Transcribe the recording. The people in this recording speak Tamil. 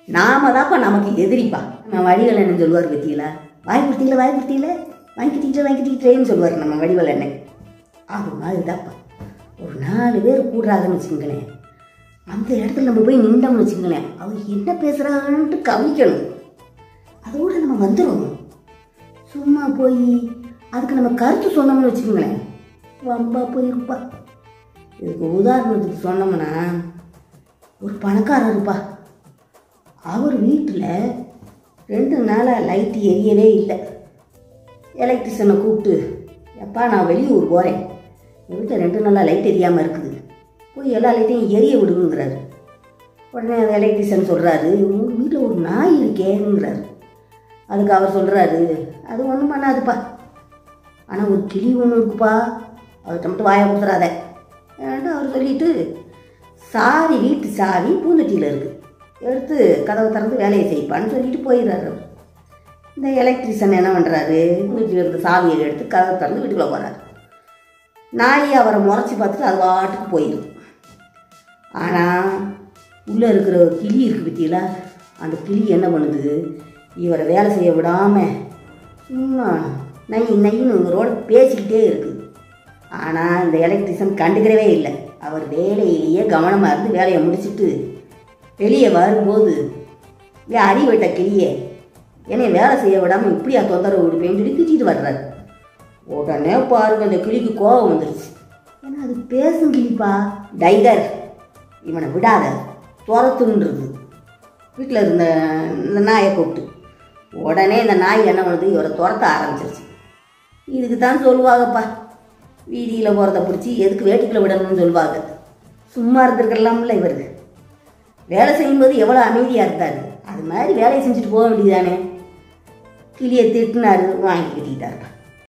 நாம தான்ப்பா நமக்கு எதிரிப்பா நம்ம வடிவல் என்ன சொல்லுவார் பத்தியில வாங்கி கொடுத்தீங்களா வாங்கி கொடுத்தீங்களா வாங்கிக்கிட்டீங்களா வாங்கிக்கிட்டீங்களேன்னு சொல்லுவார் நம்ம வடிவல் என்ன அது மாதிரி தான்ப்பா ஒரு நாலு பேர் கூடுறாங்கன்னு வச்சுக்கங்களேன் அந்த இடத்துல நம்ம போய் நின்றோம்னு வச்சுக்கங்களேன் அவங்க என்ன பேசுகிறாங்கன்ட்டு கவனிக்கணும் அதோட நம்ம வந்துடணும் சும்மா போய் அதுக்கு நம்ம கருத்து சொன்னோம்னு வச்சுக்கோங்களேன் வம்பா போயிருப்பா இதுக்கு உதாரணத்துக்கு சொன்னோம்னா ஒரு பணக்காரர் இருப்பா அவர் வீட்டில் ரெண்டு நாளாக லைட்டு எரியவே இல்லை எலக்ட்ரிஷனை கூப்பிட்டு எப்பா நான் வெளியூர் போகிறேன் எங்கள் வீட்டில் ரெண்டு நாளாக லைட் எரியாமல் இருக்குது போய் எல்லா லைட்டையும் எரிய விடுங்கிறாரு உடனே அந்த எலக்ட்ரிஷியன் சொல்கிறாரு உங்கள் வீட்டில் ஒரு நாய் இருக்கேங்கிறாரு அதுக்கு அவர் சொல்கிறாரு அது ஒன்றும் பண்ணாதுப்பா ஆனால் ஒரு கிளி ஒன்று இருக்குப்பா அவர்கிட்ட மட்டும் வாயை கொடுத்துறாத ஏன்ட்டு அவர் சொல்லிட்டு சாவி வீட்டு சாவி பூந்தொட்டியில் இருக்குது எடுத்து கதவை திறந்து வேலையை செய்ப்பான்னு சொல்லிட்டு போயிடுறாரு அவர். இந்த எலக்ட்ரிஷியன் என்ன பண்ணுறாரு பூந்தொட்டியில் இருக்க சாவியை எடுத்து கதவை திறந்து வீட்டுக்குள்ளே போகிறாரு நாய் அவரை முறைச்சி பார்த்துட்டு அது பாட்டுக்கு போயிடும் ஆனால் உள்ளே இருக்கிற கிளி இருக்குது பற்றியில அந்த கிளி என்ன பண்ணுது இவரை வேலை செய்ய விடாமல் சும்மா நை நைன்னு இவரோட பேசிக்கிட்டே இருக்குது ஆனால் இந்த எலக்ட்ரிஷியன் கண்டுக்கிறவே இல்லை அவர் வேலையிலேயே கவனமாக இருந்து வேலையை முடிச்சிட்டு வெளியே வரும்போது ஏ அடி வெட்ட கிளியே என்னை வேலை செய்ய விடாமல் இப்படியா தொந்தரவு விடுப்பேன்னு சொல்லி திட்டிட்டு வர்றாரு உடனே பாருங்க அந்த கிளிக்கு கோபம் வந்துருச்சு ஏன்னா அது பேசும் கிளிப்பா டைகர் இவனை விடாத துரத்துன்றது வீட்டில் இருந்த இந்த நாயை கூப்பிட்டு உடனே இந்த நாய் என்ன பண்ணுது இவரை துரத்த ஆரம்பிச்சிருச்சு இதுக்கு தான் சொல்லுவாங்கப்பா வீதியில் போகிறத பிடிச்சி எதுக்கு வேட்டிக்குள்ளே விடணும்னு சொல்லுவாங்க சும்மா இருந்திருக்கலாம்ல இவருக்கு வேலை செய்யும்போது எவ்வளோ அமைதியாக இருந்தார் அது மாதிரி வேலையை செஞ்சுட்டு போக வேண்டியதானே கிளியை திட்டினாரு வாங்கி கட்டிக்கிட்டாருப்பா